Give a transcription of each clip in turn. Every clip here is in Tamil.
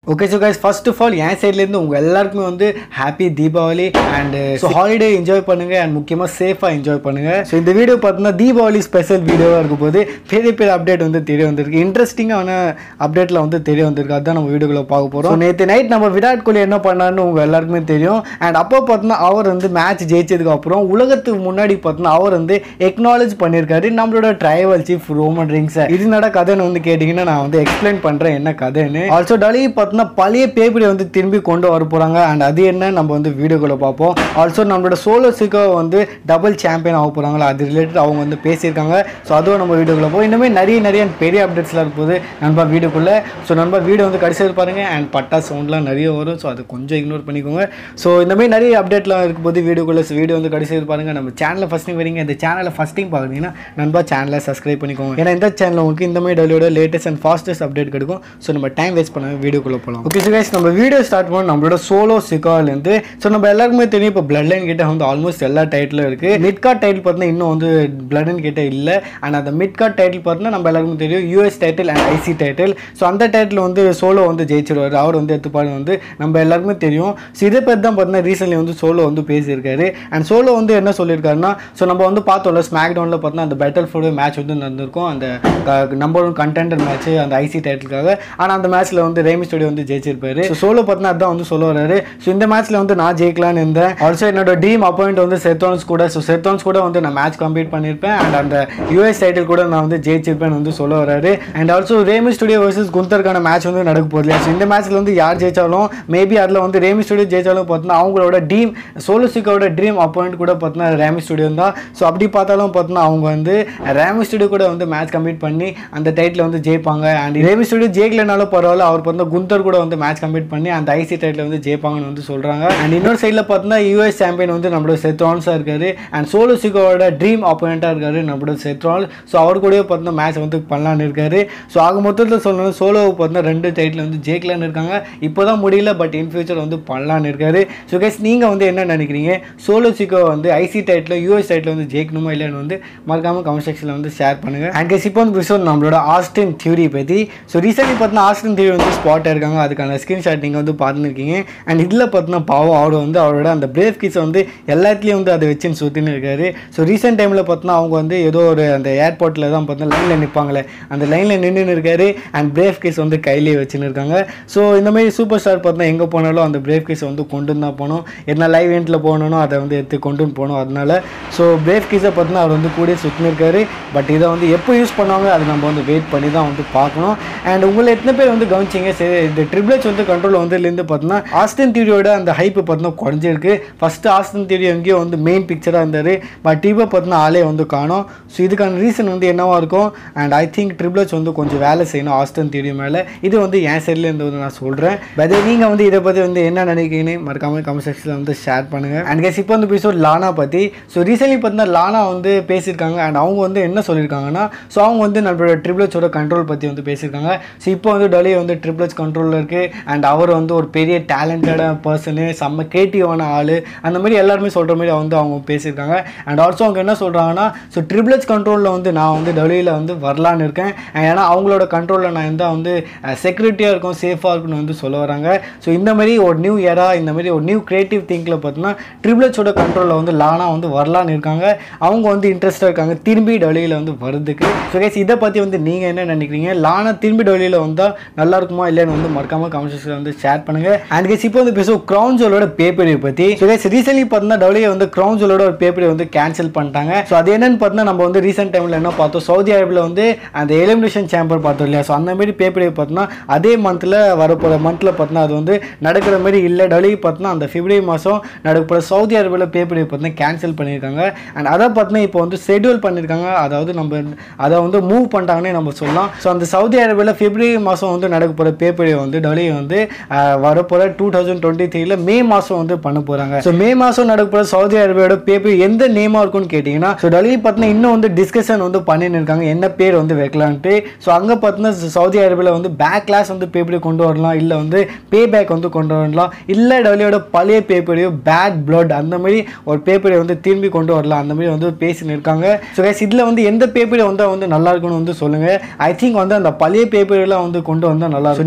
okay so guys first of all என் சைட்லேருந்து உங்கள் எல்லாருக்குமே வந்து happy Deepavali and so holiday enjoy பண்ணுங்கள் அண்ட் முக்கியமாக சேஃபாக என்ஜாய் பண்ணுங்கள் ஸோ இந்த வீடியோ பார்த்தீங்கன்னா தீபாவளி ஸ்பெஷல் வீடியோவாக இருக்கும் போது பெரிய பெரிய அப்டேட் வந்து தெரிய வந்திருக்கு இன்ட்ரெஸ்டிங்கான அப்டேட்டில் வந்து தெரிய வந்திருக்கு அதுதான் நம்ம வீடியோக்குள்ள பார்க்க போகிறோம் நேற்று நைட் நம்ம விராட் கோலி என்ன பண்ணான்னு உங்கள் எல்லாருக்குமே தெரியும் அண்ட் அப்போ பார்த்தீங்கன்னா அவர் வந்து மேட்ச் ஜெயிச்சதுக்கு அப்புறம் உலகத்துக்கு முன்னாடி பார்த்தீங்கன்னா அவர் வந்து எக்னாலேஜ் பண்ணியிருக்காரு நம்மளோட ட்ரைவல் சீஃப் ரோமன் ரிங்ஸ் இது நட கதைன்னு வந்து கேட்டிங்கன்னா நான் வந்து எக்ஸ்பிளைன் பண்ணுறேன் என்ன கதைன்னு ஆல்சோ டலி பார்த்தீங்கன்னா பழைய பேப்பரை வந்து திரும்பி கொண்டு வர போகிறாங்க அண்ட் அது என்ன நம்ம வந்து வீடியோக்குள்ள பார்ப்போம் ஆல்சோ நம்மளோட சோலோ சிக்கோ வந்து டபுள் சாம்பியன் ஆக போகிறாங்களா அது ரிலேட்டட் அவங்க வந்து பேசியிருக்காங்க ஸோ அதுவும் நம்ம வீடியோக்குள்ள போகும் இனிமேல் நிறைய நிறைய பெரிய அப்டேட்ஸ்லாம் இருக்கும்போது நண்பா வீடியோக்குள்ளே ஸோ நண்பா வீடியோ வந்து கடைசியில் பாருங்க அண்ட் பட்டா சவுண்ட்லாம் நிறைய வரும் ஸோ அது கொஞ்சம் இக்னோர் பண்ணிக்கோங்க ஸோ இந்த மாதிரி நிறைய அப்டேட்லாம் இருக்கும்போது வீடியோக்குள்ளே வீடியோ வந்து கடைசியில் பாருங்க நம்ம சேனலில் ஃபஸ்ட் டைம் வரீங்க இந்த சேனலை ஃபஸ்ட் டைம் பார்க்குறீங்கன்னா நண்பா சேனலை சப்ஸ்கிரைப் பண்ணிக்கோங்க ஏன்னா இந்த சேனல் உங்களுக்கு இந்த மாதிரி டெலியோட லேட்டஸ்ட் அண்ட் ஃபாஸ்டஸ்ட் அப்டேட் கிடைக்கும் ஸோ நம்ம டைம் வேஸ்ட் பண்ண வீடியோக்குள்ளே போகலாம் ஓகே ஸோ கைஸ் நம்ம வீடியோ ஸ்டார்ட் பண்ணோம் நம்மளோட சோலோ சிக்காலேருந்து ஸோ நம்ம எல்லாருக்குமே தெரியும் இப்போ பிளட் லைன் கிட்ட வந்து ஆல்மோஸ்ட் எல்லா டைட்டிலும் இருக்குது மிட் கார்ட் டைட்டில் பார்த்தீங்கன்னா இன்னும் வந்து பிளட் லைன் கிட்ட இல்லை அண்ட் அந்த மிட் கார்ட் டைட்டில் பார்த்தீங்கன்னா நம்ம எல்லாருக்கும் தெரியும் US title and IC title so அந்த டைட்டில் வந்து சோலோ வந்து ஜெயிச்சிருவார் அவர் வந்து எடுத்துப்பாடு வந்து நம்ம எல்லாருக்குமே தெரியும் ஸோ இதை பற்றி தான் பார்த்தீங்கன்னா ரீசெண்ட்லி வந்து சோலோ வந்து பேசியிருக்காரு அண்ட் சோலோ வந்து என்ன சொல்லியிருக்காருன்னா ஸோ நம்ம வந்து பார்த்தோம்ல ஸ்மாக் டவுனில் பார்த்தீங்கன்னா அந்த பேட்டல் ஃபோர்டு மேட்ச் வந்து நடந்திருக்கும் அந்த நம்பர் ஒன் கண்டென்டர் மேட்ச் அந்த ஐசி டைட்டிலுக்காக ஆனால் அந்த மேட்ச்சில் வந்து ரேமி ஸ்டுடியோ வந்து ஜெயிச்சிருப்பாரு ஸோ சோலோ பார்த்தீங்கன்னா அதான் வந்து சொல்ல வராரு ஸோ இந்த மேட்ச்சில் வந்து நான் ஜெயிக்கலான்னு இருந்தேன் ஆல்சோ என்னோட டீம் அப்பாயிண்ட் வந்து செத்தோன்ஸ் கூட ஸோ செத்தோன்ஸ் கூட வந்து நான் மேட்ச் கம்ப்ளீட் பண்ணியிருப்பேன் அண்ட் அந்த யூஎஸ் டைட்டில் கூட நான் வந்து ஜெயிச்சிருப்பேன்னு வந்து சொல்ல வராரு and also Rey Mysterio versus குந்தருக்கான மேட்ச் வந்து நடக்க போகுது இல்லையா ஸோ இந்த மேட்ச்சில் வந்து யார் ஜெயிச்சாலும் மேபி அதில் வந்து ரேமி ஸ்டுடியோ ஜெயிச்சாலும் பார்த்தீங்கன்னா அவங்களோட டீம் சோலோசிக்கோட ட்ரீம் அப்பாயிண்ட் கூட பார்த்தீங்கன்னா ரேமி ஸ்டுடியோ தான் ஸோ அப்படி பார்த்தாலும் பார்த்தீங்கன்னா அவங்க வந்து ரேமி ஸ்டுடியோ கூட வந்து மேட்ச் கம்ப்ளீட் பண்ணி அந்த டைட்டில் வந்து ஜெயிப்பாங்க அண்ட் ரேமி ஸ்டுடியோ ஜெயிக்கலனாலும் பரவாயில்ல அவர் பார்த்தா குந்தர் கூட வந்து மேட்ச் கம்ப்ளீட் பண்ணி அந்த ஐசி டைட்டில் வந்து ஜெயிப்பாங்கன்னு வந்து சொல்கிறாங்க அண்ட் இன்னொரு சைடில் பார்த்தீங்கன்னா யூஎஸ் சாம்பியன் வந்து நம்மளோட செத்ரான்ஸாக இருக்காரு அண்ட் சோலோசிக்கோட ட்ரீம் அப்பாயிண்ட்டாக இருக்காரு நம்மளோட செத்ரான் ஸோ அவர் கூடயே பார்த்தீங்கன்னா மேட்ச் வந்து பண்ணலான்னு இருக்காரு ஸோ ஆக மொத்தத்தில் சொல்லணும் சோலோவை பார்த்தீங்கன்னா ரெண்டு டைட்டில் வந்து ஜெயிக்கலான்னு இருக்காங்க இப்போ தான் முடியல பட் இன் ஃபியூச்சர் வந்து பண்ணலான்னு இருக்காரு ஸோ கைஸ் நீங்கள் வந்து என்ன நினைக்கிறீங்க சோலோ சிக்கோ வந்து ஐசி டைட்டில் யூஎஸ் டைட்டில் வந்து ஜெயிக்கணுமா இல்லைன்னு வந்து மறக்காமல் கமெண்ட் செக்ஷனில் வந்து ஷேர் பண்ணுங்கள் அண்ட் கைஸ் இப்போ வந்து விஷயம் நம்மளோட ஆஸ்டின் தியூரி பற்றி ஸோ ரீசெண்ட்லி பார்த்தீங்கன்னா ஆஸ்டின் தியூரி வந்து ஸ்பாட் இருக்காங்க அதுக்கான ஸ்க்ரீன்ஷாட் நீங்கள் வந்து பார்த்துருக்கீங்க அண்ட் இதில் பார்த்தீங்கன்னா பாவம் அவர் வந்து அவரோட அந்த பிரேவ் கிஸ் வந்து எல்லாத்துலேயும் வந்து அதை வச்சுன்னு சுற்றின்னு இருக்காரு ஸோ ரீசெண்ட் டைமில் பார்த்தீங்கன்னா அவங்க வந்து ஏதோ ஒரு அந்த ஏர்போர்ட்டில் தான் பார்த்தீங்கன்னா லைனில் நிற்பாங்களே அந்த லைனில் நின்றுன்னு இருக்காரு அண்ட் பிரேவ் கேஸ் வந்து கையிலேயே வச்சுன்னு இருக்காங்க ஸோ இந்த மாதிரி சூப்பர் ஸ்டார் பார்த்தீங்கன்னா எங்கே போனாலும் அந்த பிரேவ் கேஸ் வந்து கொண்டு தான் போகணும் என்ன லைவ் இவெண்ட்டில் போகணும் அதை வந்து எடுத்து கொண்டு போகணும் அதனால ஸோ பிரேவ் கேஸை பார்த்தீங்கன்னா அவர் வந்து கூட சுற்றின்னு இருக்காரு பட் இதை வந்து எப்போ யூஸ் பண்ணுவாங்க அது நம்ம வந்து வெயிட் பண்ணி தான் வந்து பார்க்கணும் அண்ட் உங்களை எத்தனை பேர் வந்து கவனிச்சிங்க சரி இந்த ட்ரிபிள்ஸ் வந்து கண்ட்ரோல் வந்ததுலேருந்து பார்த்தீங்கன்னா ஆஸ்டன் தியரியோட அந்த ஹைப்பு பார்த்தீங்கன்னா குறைஞ்சிருக்கு ஃபஸ்ட்டு ஆஸ்டன் தியரி எங்கேயோ வந்து மெயின் பிக்சராக இருந்தார் பட் இப்போ பார்த்தீங்கன்னா ஆளே வந்து காணும் ஸோ இதுக்கான ரீசன் வந்து என்னவாக இருக்கும் அண்ட் ஐ திங்க் ட்ரிபிள்ஸ் வந்து கொஞ்சம் வேலை செய்யணும் ஆஸ்டன் தியரி மேலே இது வந்து என் சைட்லேருந்து வந்து நான் சொல்கிறேன் பட் நீங்கள் வந்து இதை பற்றி வந்து என்ன நினைக்கிறீங்கன்னு மறக்காமல் கமெண்ட் செக்ஷனில் வந்து ஷேர் பண்ணுங்கள் அண்ட் கேஸ் இப்போ வந்து எபிசோட் லானா பற்றி ஸோ ரீசென்ட்லி பார்த்தீங்கன்னா லானா வந்து பேசியிருக்காங்க அண்ட் அவங்க வந்து என்ன சொல்லியிருக்காங்கன்னா ஸோ அவங்க வந்து நம்மளோட ட்ரிபிள்ஸோட கண்ட்ரோல் பற்றி வந்து பேசியிருக்காங்க ஸோ இப்போ வந்து டொலி வந்து ட்ரிபிள்ஸ் கண்ட்ரோலில் இருக்குது அண்ட் அவர் வந்து ஒரு பெரிய டேலண்டடான பர்சனு செம்ம கிரியேட்டிவான ஆள் அந்த மாதிரி எல்லாருமே சொல்கிற மாதிரி வந்து அவங்க பேசியிருக்காங்க அண்ட் ஆல்சோ அவங்க என்ன சொல்கிறாங்கன்னா ஸோ ட்ரிபிள்ஸ் கண்ட்ரோலில் வந்து நான் வந்து டொலியில் வந்து வரலான்னு இருக்கேன் ஏன்னா அவங்களோட கண்ட்ரோலில் நான் இருந்தால் வந்து செக்யூரிட்டியாக இருக்கும் சேஃபாக இருக்கும்னு வந்து சொல்ல வராங்க ஸோ இந்த மாதிரி ஒரு நியூ இயரா இந்த மாதிரி ஒரு நியூ கிரியேட்டிவ் திங்கில் பார்த்தீங்கன்னா ட்ரிபிள்ஸோட கண்ட்ரோலில் வந்து லானா வந்து வரலான்னு இருக்காங்க அவங்க வந்து இன்ட்ரெஸ்டாக இருக்காங்க திரும்பி டொலியில் வந்து வருதுக்கு ஸோ கேஸ் இதை பற்றி வந்து நீங்கள் என்ன நினைக்கிறீங்க லானா திரும்பி டொலியில் வந்தால் நல்லா இருக்குமா இல்லைன்னு வந்து மறக்காம கமெண்ட் செக்ஷனில் வந்து ஷேர் பண்ணுங்கள் அண்ட் கேஸ் இப்போ வந்து பேசுவோம் க்ரௌன் ஜோலோட பேப்பரை பற்றி ஸோ கேஸ் ரீசென்ட்லி பார்த்தீங்கன்னா டொலியை வந்து க்ரௌன் ஜோலோட ஒரு பேப்பரை வந்து கேன்சல் பண்ணிட்டாங்க ஸோ அது என்னன்னு பார்த்தீங்கன்னா நம்ம வந்து ரீசெண்ட் டைமில் என்ன பார்த்தோம் சவுதி அரேபியில் வந்து அந்த எலிமினேஷன் சேம்பர் பார்த்தோம் இல்லையா ஸோ அந்த மாதிரி பேப்பரை பார்த்தோன்னா அதே மந்தில் வரப்போகிற மந்தில் பார்த்தீங்கன்னா அது வந்து நடக்கிற மாதிரி இல்லை டொலி பார்த்தீங்கன்னா அந்த பிப்ரவரி மாதம் நடக்கிற சவுதி அரேபியில் பேப்பரை பார்த்தீங்கன்னா கேன்சல் பண்ணியிருக்காங்க அண்ட் அதை பார்த்தீங்கன்னா இப்போ வந்து ஷெட்யூல் பண்ணியிருக்காங்க அதாவது நம்ம அதை வந்து மூவ் பண்ணிட்டாங்கன்னே நம்ம சொல்லலாம் ஸோ அந்த சவுதி அரேபியில் பிப்ரவரி மாதம் வந்து நடக்க போகிற பேப்பரை வந்து டொலி வந்து வரப்போகிற டூ தௌசண்ட் டுவெண்ட்டி த்ரீல மே மாதம் வந்து பண்ண போகிறாங்க ஸோ மே மாதம் நடக்க போகிற சவுதி அரேபியோட பேப்பர் எந்த நேமாக இருக்கும்னு கேட்டிங்கன்னா ஸோ டொலி பார்த்தீங்கன்னா இன்னும் வந்து டிஸ்கஷன் வந்து பண்ணின்னு இருக்காங்க என்ன பேர் வந்து வைக்கலான்ட்டு ஸோ அங்கே பார்த்தீங்கன்னா சவுதி அரேபியில் வந்து பேக் கிளாஸ் வந்து பேப்பரை கொண்டு வரலாம் இல்லை வந்து பே பேக் வந்து கொண்டு வரலாம் இல்லை டபிள்யூட பழைய பேப்பரையோ பேட் பிளட் அந்த மாதிரி ஒரு பேப்பரை வந்து திரும்பி கொண்டு வரலாம் அந்த மாதிரி வந்து பேசின்னு இருக்காங்க ஸோ கைஸ் இதில் வந்து எந்த பேப்பரை வந்தால் வந்து நல்லா இருக்கும்னு வந்து சொல்லுங்கள் ஐ திங்க் வந்து அந்த பழைய பேப்பரெல்லாம் வந்து கொண்டு வந்தால் நல்லா இருக்கும் நீங்கள் வந்து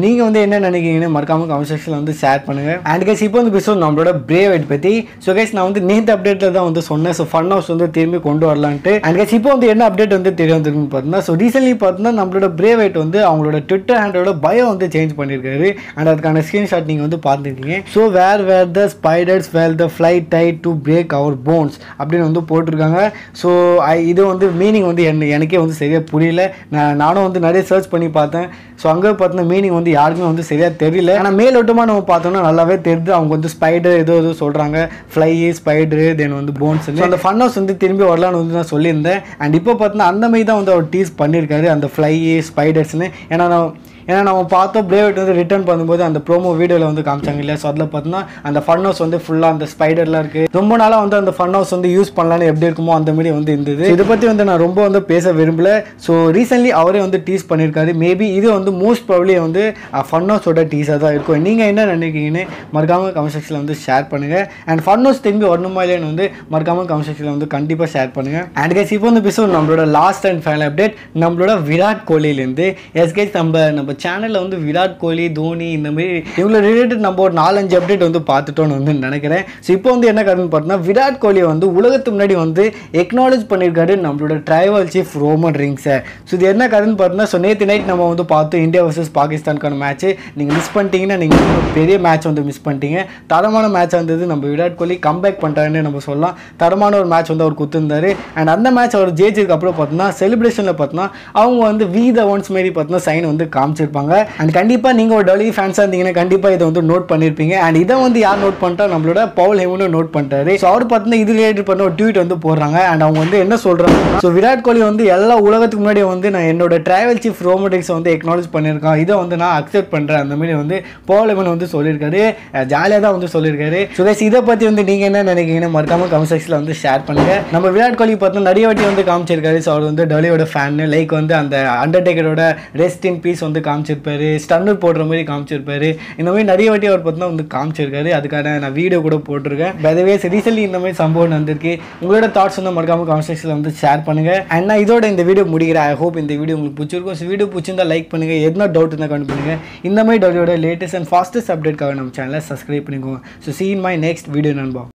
என்ன நினைக்கிறீங்கன்னு மறக்காம கமெண்ட் செக்ஷனில் வந்து ஷேர் பண்ணுங்க அண்ட் கைஸ் இப்போ வந்து பேசுவோம் நம்மளோட பிரேவ் வெயிட் பற்றி ஸோ கைஸ் நான் வந்து நேற்று அப்டேட்டில் தான் வந்து சொன்னேன் ஸோ ஃபன் ஹவுஸ் வந்து திரும்பி கொண்டு வரலான்ட்டு அண்ட் கைஸ் இப்போ வந்து என்ன அப்டேட் வந்து தெரிய வந்திருக்குன்னு பார்த்தீங்கன்னா ஸோ ரீசென்ட்லி பார்த்தீங்கன்னா நம்மளோட பிரேவ் வெயிட் வந்து அவங்களோட ட்விட்டர் ஹேண்டோட பயோ வந்து சேஞ்ச் பண்ணியிருக்காரு அண்ட் அதுக்கான ஸ்க்ரீன்ஷாட் நீங்கள் வந்து பார்த்துருக்கீங்க so where where the spiders where the fly டைட் டு பிரேக் அவர் போன்ஸ் அப்படின்னு வந்து போட்டிருக்காங்க ஸோ இது வந்து மீனிங் வந்து என்ன எனக்கே வந்து சரியாக புரியல நான் நானும் வந்து நிறைய சர்ச் பண்ணி பார்த்தேன் ஸோ அங்கே பார்த்தீங்கன்னா மீனிங் வந்து யாருக்குமே வந்து சரியாக தெரியல ஆனால் மேலோட்டமாக நம்ம பார்த்தோம்னா நல்லாவே தெரியுது அவங்க வந்து ஸ்பைடர் ஏதோ ஏதோ சொல்கிறாங்க ஃப்ளை ஸ்பைடரு தென் வந்து போன்ஸ் அந்த ஃபன் ஹவுஸ் வந்து திரும்பி வரலான்னு வந்து நான் சொல்லியிருந்தேன் அண்ட் இப்போ பார்த்தீங்கன்னா அந்த மாதிரி தான் வந்து அவர் டீஸ் பண்ணியிருக்காரு அந்த ஃப்ளை ஸ்பைடர்ஸ்னு ஏன்னா நான் ஏன்னா நம்ம பார்த்தோம் பிரேவெட் வந்து ரிட்டர்ன் பண்ணும்போது அந்த ப்ரோமோ வீடியோவில் வந்து காமிச்சாங்க இல்லையா ஸோ அதில் பார்த்தோன்னா அந்த ஃபன் ஹவுஸ் வந்து ஃபுல்லாக அந்த ஸ்பைடர்லாம் இருக்குது ரொம்ப நாளாக வந்து அந்த ஃபன் ஹவுஸ் வந்து யூஸ் பண்ணலான்னு எப்படி இருக்குமோ அந்த மாதிரி வந்து இருந்தது இதை பற்றி வந்து நான் ரொம்ப வந்து பேச விரும்பல ஸோ ரீசென்ட்லி அவரே வந்து டீஸ் பண்ணியிருக்காரு மேபி இது வந்து மோஸ்ட் ப்ராப்ளி வந்து ஃபன் ஹவுஸோட டீஸாக தான் இருக்கும் நீங்கள் என்ன நினைக்கிறீங்கன்னு மறக்காமல் கமெண்ட் செக்ஷனில் வந்து ஷேர் பண்ணுங்கள் அண்ட் ஃபன் ஹவுஸ் திரும்பி வரணுமா இல்லைன்னு வந்து மறக்காமல் கமெண்ட் செக்ஷனில் வந்து கண்டிப்பாக ஷேர் பண்ணுங்கள் அண்ட் கேஸ் இப்போ வந்து பேசுவோம் நம்மளோட லாஸ்ட் அண்ட் ஃபைனல் அப்டேட் நம்மளோட விராட் கோலிலேருந்து எஸ் கேஸ் நம்ம நம்ம சேனலில் வந்து விராட் கோலி தோனி இந்த மாதிரி இவங்களை ரிலேட்டட் நம்ம ஒரு நாலஞ்சு அப்டேட் வந்து பார்த்துட்டோன்னு வந்து நினைக்கிறேன் ஸோ இப்போ வந்து என்ன காரணம் பார்த்தோன்னா விராட் கோலி வந்து உலகத்துக்கு முன்னாடி வந்து எக்னாலஜ் பண்ணியிருக்காரு நம்மளோட ட்ரைவல் சீஃப் ரோமன் ரிங்ஸை ஸோ இது என்ன கதைன்னு பார்த்தோன்னா ஸோ நேற்று நைட் நம்ம வந்து பார்த்தோம் இந்தியா வர்சஸ் பாகிஸ்தானுக்கான மேட்ச் நீங்கள் மிஸ் பண்ணிட்டீங்கன்னா நீங்கள் வந்து ஒரு பெரிய மேட்ச் வந்து மிஸ் பண்ணிட்டீங்க தரமான மேட்ச் வந்தது நம்ம விராட் கோலி கம்பேக் பண்ணுறாருன்னு நம்ம சொல்லலாம் தரமான ஒரு மேட்ச் வந்து அவர் குத்துருந்தாரு அண்ட் அந்த மேட்ச் அவர் ஜெயிச்சதுக்கு அப்புறம் பார்த்தோன்னா செலிப்ரேஷனில் பார்த்தோன்னா அவங்க வந்து வி த ஒன்ஸ் மாரி பார்த்தோன்னா சைன் வந்து காமிச்சிருப்பாங்க அண்ட் கண்டிப்பாக நீங்கள் ஒரு டொலி ஃபேன்ஸாக இருந்தீங்கன்னா கண்டிப்பாக இதை வந்து நோட் பண்ணியிருப்பீங்க அண்ட் இதை வந்து யார் நோட் பண்ணிட்டா நம்மளோட பவுல் ஹெவனும் நோட் பண்ணிட்டாரு ஸோ அவர் பார்த்தீங்கன்னா இது ரிலேட்டட் பண்ண ஒரு ட்வீட் வந்து போடுறாங்க அண்ட் அவங்க வந்து என்ன சொல்கிறாங்க ஸோ விராட் கோலி வந்து எல்லா உலகத்துக்கு முன்னாடி வந்து நான் என்னோட டிராவல் சீஃப் ரோமோட்டிக்ஸை வந்து எக்னாலஜ் பண்ணியிருக்கான் இதை வந்து நான் அக்செப்ட் பண்ணுறேன் அந்த மாதிரி வந்து பவுல் ஹெவன் வந்து சொல்லியிருக்காரு ஜாலியாக தான் வந்து சொல்லியிருக்காரு ஸோ guys, இதை பற்றி வந்து நீங்கள் என்ன நினைக்கிறீங்கன்னு மறக்காம கமெண்ட் செக்ஷனில் வந்து ஷேர் பண்ணுங்க நம்ம விராட் கோலி பார்த்தா நிறைய வாட்டி வந்து காமிச்சிருக்காரு ஸோ அவர் வந்து டலியோட ஃபேன் லைக் வந்து அந்த அண்டர்டேக்கரோட ரெஸ்ட் இன் பீஸ் வந்து காமிச்சிருப்பாரு ஸ்டன்னர் போடுற மாதிரி காமிச்சிருப்பாரு இந்த மாதிரி நிறைய வாட்டி அவர் பார்த்தா வந்து காமிச்சிருக்காரு அதுக்கான நான் வீடியோ கூட போட்டிருக்கேன் பதவே ரீசென்ட்லி இந்த மாதிரி சம்பவம் வந்திருக்கு உங்களோட தாட்ஸ் வந்து மறக்காம கமெண்ட் செக்ஷனில் வந்து ஷேர் பண்ணுங்க அண்ட் நான் இதோட இந்த வீடியோ முடிக்கிறேன் ஐ ஹோப் இந்த வீடியோ உங்களுக்கு பிடிச்சிருக்கும் ஸோ வீடியோ பிடிச்சிருந்தா லைக் பண்ணுங்க எதுனா டவுட் இருந்தால் கமெண்ட் பண்ணுங்க இந்த மாதிரி டவுட்டோட லேட்டஸ்ட் அண்ட் ஃபாஸ்டஸ்ட் அப்டேட்காக நம்ம சேனலை சப்ஸ்கிரைப் பண்ணிக்கோங்க so see you in my next video நண்பா